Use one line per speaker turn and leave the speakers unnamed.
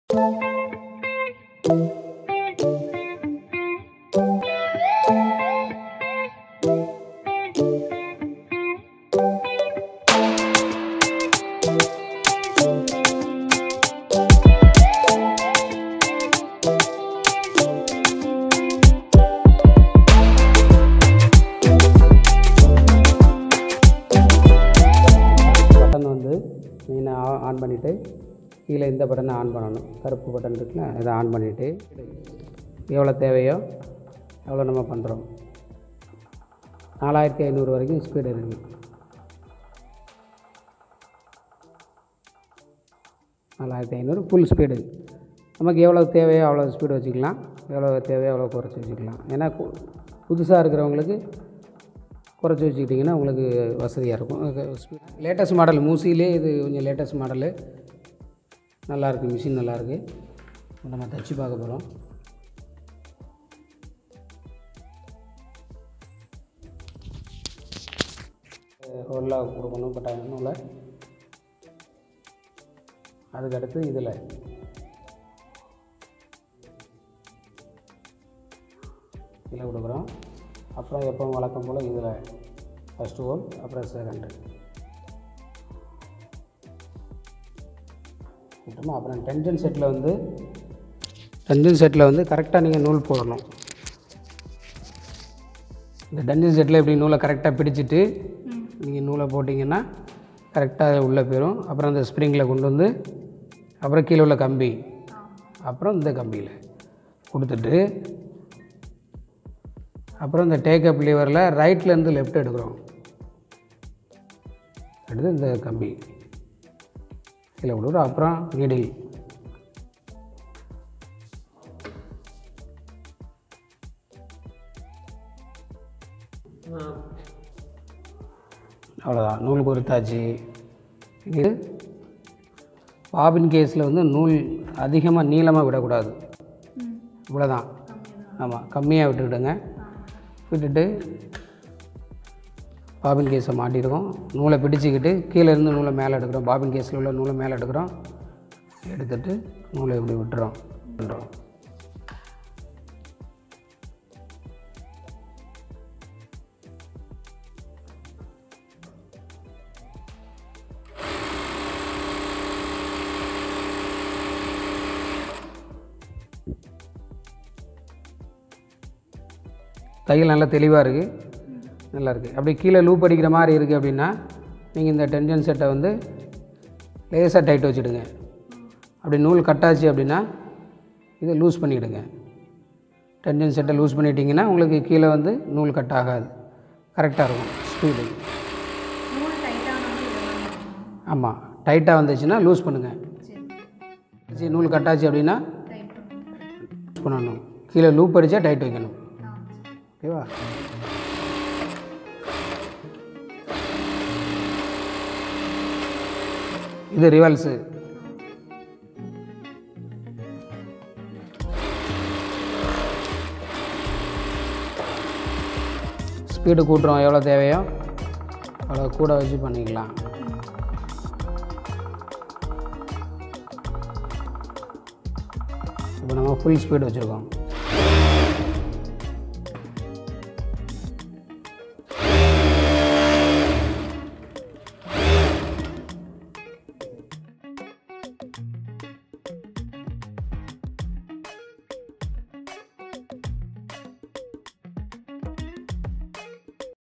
button வந்து மெயினை on பண்ணிவிட்டு கீழே இந்த பட்டனை ஆன் பண்ணணும் கருப்பு பட்டன் இருக்குல்ல இதை ஆன் பண்ணிவிட்டு எவ்வளோ தேவையோ எவ்வளோ நம்ம பண்ணுறோம் நாலாயிரத்தி ஐநூறு வரைக்கும் ஸ்பீடு இருக்குது நாலாயிரத்தி ஐநூறு ஃபுல் ஸ்பீடு நமக்கு எவ்வளோ தேவையோ அவ்வளோ ஸ்பீடு வச்சுக்கலாம் எவ்வளோ தேவையோ அவ்வளோ குறைச்சி வச்சுக்கலாம் ஏன்னா புதுசாக இருக்கிறவங்களுக்கு குறைச்சி வச்சுக்கிட்டிங்கன்னா உங்களுக்கு வசதியாக இருக்கும் லேட்டஸ்ட் மாடல் மூசிலே இது கொஞ்சம் லேட்டஸ்ட் மாடலு நல்லாயிருக்கு மிஷின் நல்லாயிருக்கு நம்ம தச்சு பார்க்க போகிறோம் ரோலாக கொடுக்கணும் கட்டாயம் நூலை அதுக்கடுத்து இதில் இதில் கொடுக்குறோம் அப்புறம் எப்பவும் வழக்கம் போல் இதில் ஃபஸ்ட்டு ஹோல் அப்புறம் செகண்டு விட்டோமா அப்புறம் டென்ஷன் செட்டில் வந்து டென்ஷன் செட்டில் வந்து கரெக்டாக நீங்கள் நூல் போடணும் இந்த டென்ஷன் செட்டில் இப்படி நூலை கரெக்டாக பிடிச்சிட்டு நீங்கள் நூலை போட்டிங்கன்னா கரெக்டாக உள்ளே போயிடும் அப்புறம் அந்த ஸ்ப்ரிங்கில் கொண்டு வந்து அப்புறம் கீழே உள்ள கம்பி அப்புறம் இந்த கம்பியில் கொடுத்துட்டு அப்புறம் இந்த டேக்கப் லீவரில் ரைட்லேருந்து லெஃப்ட் எடுக்கிறோம் எடுத்து இந்த கம்பி கீழே கொடுக்குறோம் அப்புறம் நீடில் அவ்வளோதான் நூல் கொடுத்தாச்சு இது பாபின் கேஸில் வந்து நூல் அதிகமாக நீளமாக விடக்கூடாது இவ்வளோதான் ஆமாம் கம்மியாக விட்டுக்கிடுங்க விட்டுட்டு பாபின் கேஸை மாட்டிருக்கோம் நூலை பிடிச்சிக்கிட்டு கீழே இருந்து நூலை மேலே எடுக்கிறோம் பாபின் கேஸில் உள்ள நூலை மேலே எடுக்கிறோம் எடுத்துட்டு நூலை இப்படி விட்டுறோம் பண்ணுறோம் தையல் நல்லா தெளிவாக இருக்குது நல்லா இருக்குது அப்படி கீழே லூப் அடிக்கிற மாதிரி இருக்குது அப்படின்னா நீங்கள் இந்த டென்ஷன் செட்டை வந்து லேசாக டைட் வச்சுடுங்க அப்படி நூல் கட்டாச்சு அப்படின்னா இதை லூஸ் பண்ணிவிடுங்க டென்ஷன் செட்டை லூஸ் பண்ணிட்டீங்கன்னா உங்களுக்கு கீழே வந்து நூல் கட் ஆகாது கரெக்டாக இருக்கும் ஸ்பீடு
நூல் டைட்டானது இதெல்லாம்
ஆமாம் டைட்டாக வந்துச்சுன்னா லூஸ் பண்ணுங்கள்
சரி
சரி நூல் கட்டாச்சு அப்படின்னா
டைட்
லூஸ் பண்ணணும் கீழே லூப் அடித்தா டைட் வைக்கணும்
ஆ
ஓகேவா இது ரிவல்ஸு ஸ்பீடு கூட்டுறோம் எவ்வளோ தேவையோ அவ்வளோ கூட வச்சு பண்ணிக்கலாம் இப்போ நம்ம ஃபுல் ஸ்பீடு வச்சுருக்கோம்